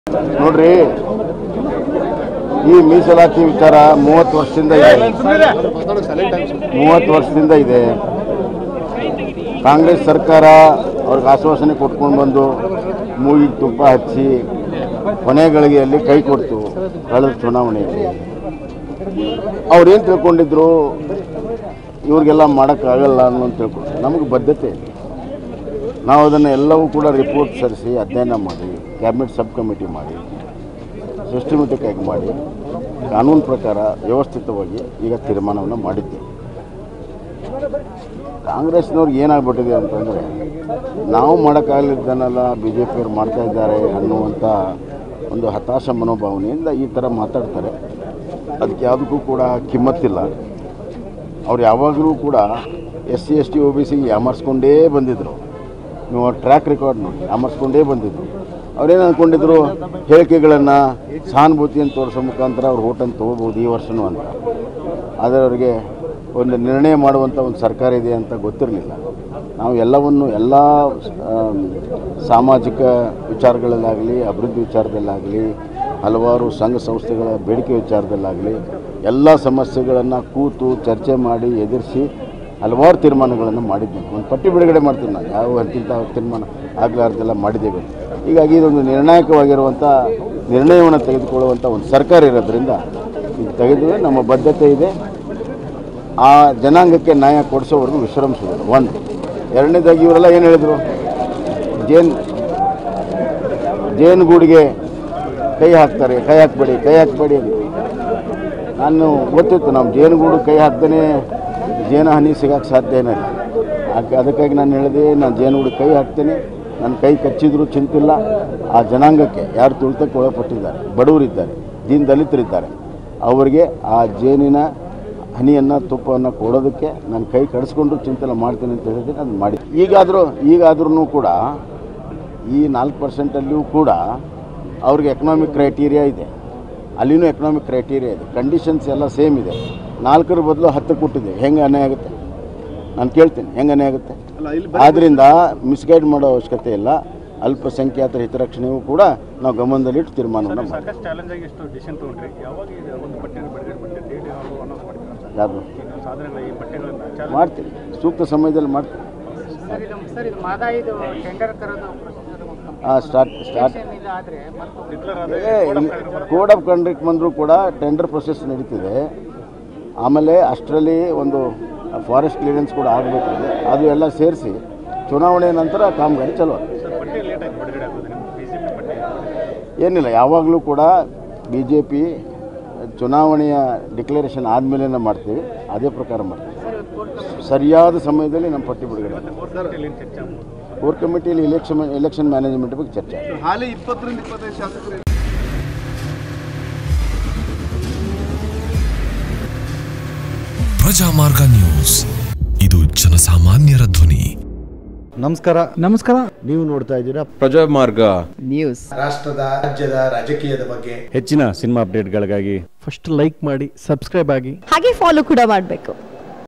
ನೋಡ್ರಿ ಈ ಮೀಸಲಾತಿ ವಿಚಾರ ಮೂವತ್ತು ವರ್ಷದಿಂದ ಇದೆ ಮೂವತ್ತು ವರ್ಷದಿಂದ ಇದೆ ಕಾಂಗ್ರೆಸ್ ಸರ್ಕಾರ ಅವ್ರಿಗೆ ಆಶ್ವಾಸನೆ ಕೊಟ್ಕೊಂಡು ಬಂದು ಮೂಗಿಗೆ ತುಪ್ಪ ಹಚ್ಚಿ ಕೊನೆ ಗಳಿಗೆಯಲ್ಲಿ ಕೈ ಕೊಡ್ತು ಕಳೆದ ಚುನಾವಣೆಯಲ್ಲಿ ಅವ್ರೇನು ತಿಳ್ಕೊಂಡಿದ್ರು ಇವ್ರಿಗೆಲ್ಲ ಮಾಡೋಕ್ಕಾಗಲ್ಲ ಅನ್ನೋ ತಿಳ್ಕೊಂಡು ನಮಗೆ ಬದ್ಧತೆ ಇದೆ ನಾವು ಅದನ್ನು ಎಲ್ಲವೂ ಕೂಡ ರಿಪೋರ್ಟ್ ಸರಿಸಿ ಅಧ್ಯಯನ ಮಾಡಿ ಕ್ಯಾಬಿನೆಟ್ ಸಬ್ ಕಮಿಟಿ ಮಾಡಿ ಸಿಸ್ಟಮೆಟಿಕ್ ಆಗಿ ಮಾಡಿ ಕಾನೂನು ಪ್ರಕಾರ ವ್ಯವಸ್ಥಿತವಾಗಿ ಈಗ ತೀರ್ಮಾನವನ್ನು ಮಾಡಿದ್ದೇವೆ ಕಾಂಗ್ರೆಸ್ನವ್ರಿಗೆ ಏನಾಗ್ಬಿಟ್ಟಿದೆ ಅಂತಂದರೆ ನಾವು ಮಾಡೋಕ್ಕಾಗಲಿದ್ದನ್ನೆಲ್ಲ ಬಿ ಜೆ ಪಿಯವ್ರು ಮಾಡ್ತಾ ಇದ್ದಾರೆ ಅನ್ನುವಂಥ ಒಂದು ಹತಾಶ ಮನೋಭಾವನೆಯಿಂದ ಈ ಥರ ಮಾತಾಡ್ತಾರೆ ಅದಕ್ಕೆ ಯಾವುದಕ್ಕೂ ಕೂಡ ಕಿಮ್ಮತ್ತಿಲ್ಲ ಅವ್ರು ಯಾವಾಗಲೂ ಕೂಡ S C S T O B C ಯಾಮರ್ಸ್ಕೊಂಡೇ ಬಂದಿದ್ದರು ನೀವು ಟ್ರ್ಯಾಕ್ ರೆಕಾರ್ಡ್ ನೋಡಿ ಯಾಮರ್ಸ್ಕೊಂಡೇ ಬಂದಿದ್ದರು ಅವ್ರೇನು ಅಂದ್ಕೊಂಡಿದ್ರು ಹೇಳಿಕೆಗಳನ್ನು ಸಹಾನುಭೂತಿಯನ್ನು ತೋರಿಸೋ ಮುಖಾಂತರ ಅವ್ರು ಓಟನ್ನು ತೊಗೋಬೋದು ಈ ವರ್ಷನೂ ಅಂತ ಆದರೆ ಅವರಿಗೆ ಒಂದು ನಿರ್ಣಯ ಮಾಡುವಂಥ ಒಂದು ಸರ್ಕಾರ ಇದೆ ಅಂತ ಗೊತ್ತಿರಲಿಲ್ಲ ನಾವು ಎಲ್ಲವನ್ನು ಎಲ್ಲ ಆಮ್, ಸಾಮಾಜಿಕ ವಿಚಾರಗಳಲ್ಲಾಗಲಿ ಅಭಿವೃದ್ಧಿ ವಿಚಾರದಲ್ಲಾಗಲಿ ಹಲವಾರು ಸಂಘ ಸಂಸ್ಥೆಗಳ ಬೇಡಿಕೆ ವಿಚಾರದಲ್ಲಾಗಲಿ ಎಲ್ಲ ಸಮಸ್ಯೆಗಳನ್ನು ಕೂತು ಚರ್ಚೆ ಮಾಡಿ ಎದುರಿಸಿ ಹಲವಾರು ತೀರ್ಮಾನಗಳನ್ನು ಮಾಡಿದ್ದೀವಿ ಒಂದು ಪಟ್ಟಿ ಬಿಡುಗಡೆ ಮಾಡ್ತೀನಿ ನಾನು ಯಾವ ಅಂತಿಂಥ ತೀರ್ಮಾನ ಆಗಲಾರ್ದೆಲ್ಲ ಮಾಡಿದ್ದೇವೆ ಹೀಗಾಗಿ ಇದೊಂದು ನಿರ್ಣಾಯಕವಾಗಿರುವಂಥ ನಿರ್ಣಯವನ್ನು ತೆಗೆದುಕೊಳ್ಳುವಂಥ ಒಂದು ಸರ್ಕಾರ ಇರೋದ್ರಿಂದ ಇದು ತೆಗೆದುವೆ ನಮ್ಮ ಬದ್ಧತೆ ಇದೆ ಆ ಜನಾಂಗಕ್ಕೆ ನ್ಯಾಯ ಕೊಡಿಸೋವರೆಗೂ ವಿಶ್ರಮಿಸೋದಿಲ್ಲ ಒಂದು ಎರಡನೇದಾಗಿ ಇವರೆಲ್ಲ ಏನು ಹೇಳಿದರು ಜೇನು ಜೇನುಗೂಡಿಗೆ ಕೈ ಹಾಕ್ತಾರೆ ಕೈ ಹಾಕಬೇಡಿ ಕೈ ಹಾಕಬೇಡಿ ಅಂತ ನಾನು ಗೊತ್ತಿತ್ತು ನಾವು ಜೇನುಗೂಡು ಕೈ ಹಾಕ್ದೇ ಜೇನು ಹನಿ ಸಿಗಕ್ಕೆ ಸಾಧ್ಯ ಏನಿಲ್ಲ ಆಕೆ ಅದಕ್ಕಾಗಿ ನಾನು ಹೇಳಿದೆ ನಾನು ಜೇನುಗೂಡು ಕೈ ಹಾಕ್ತೇನೆ ನನ್ನ ಕೈ ಕಚ್ಚಿದ್ರು ಚಿಂತಿಲ್ಲ ಆ ಜನಾಂಗಕ್ಕೆ ಯಾರು ತುಳಿತಕ್ಕೆ ಒಳಪಟ್ಟಿದ್ದಾರೆ ಬಡವರಿದ್ದಾರೆ ದೀನ್ ದಲಿತರಿದ್ದಾರೆ ಅವರಿಗೆ ಆ ಜೇನಿನ ಹನಿಯನ್ನು ತುಪ್ಪವನ್ನು ಕೊಡೋದಕ್ಕೆ ನಾನು ಕೈ ಕಡಿಸ್ಕೊಂಡು ಚಿಂತನೆ ಮಾಡ್ತೀನಿ ಅಂತ ಹೇಳಿದ್ರೆ ನಾನು ಮಾಡಿ ಈಗಾದರೂ ಈಗಾದ್ರೂ ಕೂಡ ಈ ನಾಲ್ಕು ಪರ್ಸೆಂಟಲ್ಲಿಯೂ ಕೂಡ ಅವ್ರಿಗೆ ಎಕನಾಮಿಕ್ ಕ್ರೈಟೀರಿಯಾ ಇದೆ ಅಲ್ಲಿನೂ ಎಕನಾಮಿಕ್ ಕ್ರೈಟೀರಿಯಾ ಇದೆ ಕಂಡೀಷನ್ಸ್ ಎಲ್ಲ ಸೇಮ್ ಇದೆ ನಾಲ್ಕರ ಬದಲು ಹತ್ತು ಕೊಟ್ಟಿದೆ ಹೆಂಗೆ ಅನ್ಯಾಯ ಆಗುತ್ತೆ ನಾನು ಕೇಳ್ತೀನಿ ಹೆಂಗೆ ಅನ್ಯಾಯ ಆಗುತ್ತೆ ಆದ್ದರಿಂದ ಮಿಸ್ಗೈಡ್ ಮಾಡೋ ಅವಶ್ಯಕತೆ ಇಲ್ಲ ಅಲ್ಪಸಂಖ್ಯಾತರ ಹಿತರಕ್ಷಣೆಯೂ ಕೂಡ ನಾವು ಗಮನದಲ್ಲಿಟ್ಟು ತೀರ್ಮಾನವನ್ನು ಮಾಡಿ ಸಾಕಷ್ಟು ಚಾಲೆಂಜ್ ಆಗಿ ಎಷ್ಟು ಡಿಸಿಷನ್ ತೊಗೊಂಡ್ರಿ ಯಾವಾಗ ಇದು ಒಂದು ಪಟ್ಟಿಯನ್ನು ಬಿಡುಗಡೆ ಮಾಡ್ತೀರಿ ಡೇಟ್ ಯಾವಾಗ ಅನೌನ್ಸ್ ಮಾಡ್ತೀರಾ ಯಾವುದು ಈಗ ಸಾಧನೆಗಳ ಈ ಪಟ್ಟಿಗಳನ್ನು ಚಾಲೆಂಜ್ ಮಾಡ್ತೀನಿ ಸೂಕ್ತ ಸಮಯದಲ್ಲಿ ಮಾಡ್ತೀನಿ ಸರ್ ಇದು ಸರ್ ಇದು ಮಾದಾಯಿದು ಟೆಂಡರ್ ಕರೋದು ಪ್ರೊಸೀಜರ್ ಹಾಂ ಸ್ಟಾರ್ಟ್ ಸ್ಟಾರ್ಟ್ ಇದಾದರೆ ಮತ್ತು ಡಿಕ್ಲೇರ್ ಆದ ಕೋಡ್ ಆಫ್ ಕಂಡಕ್ಟ್ ಬಂದರೂ ಕೂಡ ಟೆಂಡರ್ ಪ್ರೊಸೆಸ್ ನಡೀತಿದೆ ಆಮೇಲೆ ಅಷ್ಟರಲ್ಲಿ ಒಂದು ಫಾರೆಸ್ಟ್ ಕ್ಲಿಯರೆನ್ಸ್ ಕೂಡ ಆಗಬೇಕಿದೆ ಅದು ಎಲ್ಲ ಸೇರಿಸಿ ಚುನಾವಣೆ ನಂತರ ಕಾಮಗಾರಿ ಚಲೋ ಆಗುತ್ತೆ. ಸರ್ ಪಟ್ಟಿ ಲೇಟ್ ಆಗಿ ಬಿಡುಗಡೆ ಆಗೋದು ನಿಮ್ಮ ಬಿ ಜೆ ಪಿ ಪಟ್ಟಿ ಏನಿಲ್ಲ ಯಾವಾಗಲೂ ಕೂಡ ಬಿ ಜೆ ಪಿ ಚುನಾವಣೆಯ ಡಿಕ್ಲರೇಷನ್ ಆದಮೇಲೆ ಮಾಡ್ತೀವಿ ಅದೇ ಪ್ರಕಾರ ಮಾಡ್ತೀವಿ ಸರಿಯಾದ ಸಮಯದಲ್ಲಿ ನಮ್ಮ ಪಟ್ಟಿ ಬಿಡುಗಡೆ ಕೋರ್ ಕಮಿಟಿಯಲ್ಲಿ ಏನು ಚರ್ಚೆ ಆಗ್ಬೋದು ಕೋರ್ ಕಮಿಟಿಯಲ್ಲಿ ಎಲೆಕ್ಷನ್ ಎಲೆಕ್ಷನ್ ಮ್ಯಾನೇಜ್ಮೆಂಟ್ ಬಗ್ಗೆ ಚರ್ಚೆ ಆಗಿದೆ. ಹಾಲಿ ಇಪ್ಪತ್ತರಿಂದ ಇಪ್ಪತ್ತೈದು ಶಾಸಕರು ಪ್ರಜಾಮಾರ್ಗ ನ್ಯೂಸ್ ಇದು ಜನಸಾಮಾನ್ಯರ ಧ್ವನಿ ನಮಸ್ಕಾರ ನಮಸ್ಕಾರ ನೀವು ನೋಡ್ತಾ ಇದ್ದೀರಾ ಪ್ರಜಾಮಾರ್ಗ ನ್ಯೂಸ್ ರಾಷ್ಟ್ರದ ರಾಜ್ಯದ ರಾಜಕೀಯದ ಬಗ್ಗೆ ಹೆಚ್ಚಿನ ಸಿನಿಮಾ ಅಪ್ಡೇಟ್ಗಳಿಗಾಗಿ ಫಸ್ಟ್ ಲೈಕ್ ಮಾಡಿ ಸಬ್ಸ್ಕ್ರೈಬ್ ಆಗಿ ಹಾಗೆ ಫಾಲೋ ಕೂಡ ಮಾಡಬೇಕು